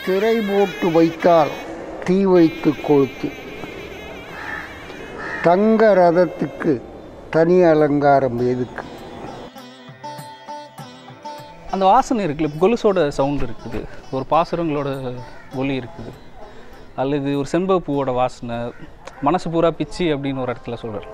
திரை போட்டு வைத்தால் தீ வைத்து கொளுத்து தங்க ரதத்துக்கு தனி அலங்காரம் எதுக்கு அந்த வாசனை இருக்குல்ல இப்ப கொலுசோட சவுண்ட் இருக்குது ஒரு பாசுரங்களோட ஒலி இருக்குது அல்லது ஒரு செண்பக பூவோட வாசனை மனசு பூரா பிச்சி அப்படின்னு ஒரு இடத்துல சொல்கிறார்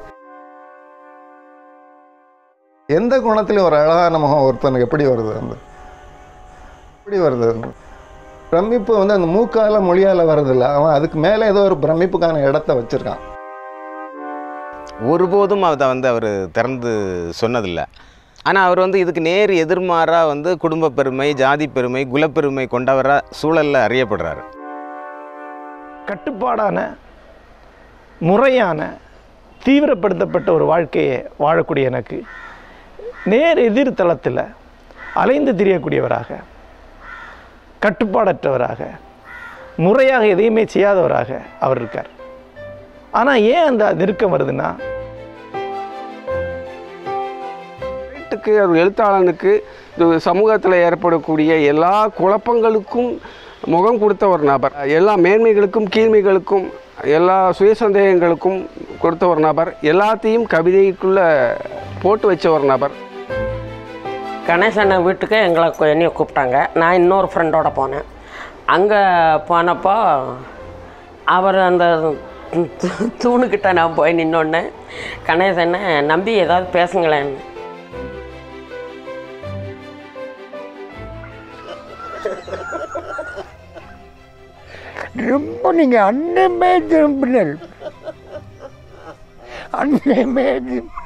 எந்த குணத்திலும் ஒரு அழகான முகம் ஒருத்தனுக்கு எப்படி வருது அந்த எப்படி வருது அந்த பிரமிப்பு வந்து அந்த மூக்கால மொழியால வர்றதில்ல அவன் அதுக்கு மேலே ஏதோ ஒரு பிரமிப்புக்கான இடத்த வச்சிருக்கான் ஒருபோதும் அதை வந்து அவர் திறந்து சொன்னதில்லை ஆனால் அவர் வந்து இதுக்கு நேர் எதிர்மாறாக வந்து குடும்ப பெருமை ஜாதி பெருமை குலப்பெருமை கொண்டவராக சூழலில் அறியப்படுறாரு கட்டுப்பாடான முறையான தீவிரப்படுத்தப்பட்ட ஒரு வாழ்க்கையை வாழக்கூடிய எனக்கு நேர் எதிர் தளத்தில் அலைந்து திரியக்கூடியவராக கட்டுப்பாடற்றவராக முறையாக எதையுமே செய்யாதவராக அவர் இருக்கார் ஆனால் ஏன் அந்த நெருக்கம் வருதுன்னா எழுத்துக்கு ஒரு எழுத்தாளனுக்கு இந்த சமூகத்தில் ஏற்படக்கூடிய எல்லா குழப்பங்களுக்கும் முகம் கொடுத்த ஒரு நபர் எல்லா மேன்மைகளுக்கும் கீழ்மைகளுக்கும் எல்லா சுயசந்தேகங்களுக்கும் கொடுத்த ஒரு நபர் எல்லாத்தையும் கவிதைக்குள்ளே போட்டு வச்ச ஒரு நபர் கணேசன் வீட்டுக்கு எங்களை கு- என்னைய கூப்பிட்டாங்க நான் இன்னொரு ஃப்ரெண்டோட போனேன் அங்கே போனப்போ அவர் அந்த தூ- தூணுக்கிட்ட நான் போய் நின்னோடனே கணேசனை நம்பி ஏதாவது பேசுங்களேன் ரொம்ப நீங்கள் அன்னமே திரும்பினர் அன்னமே திரும்ப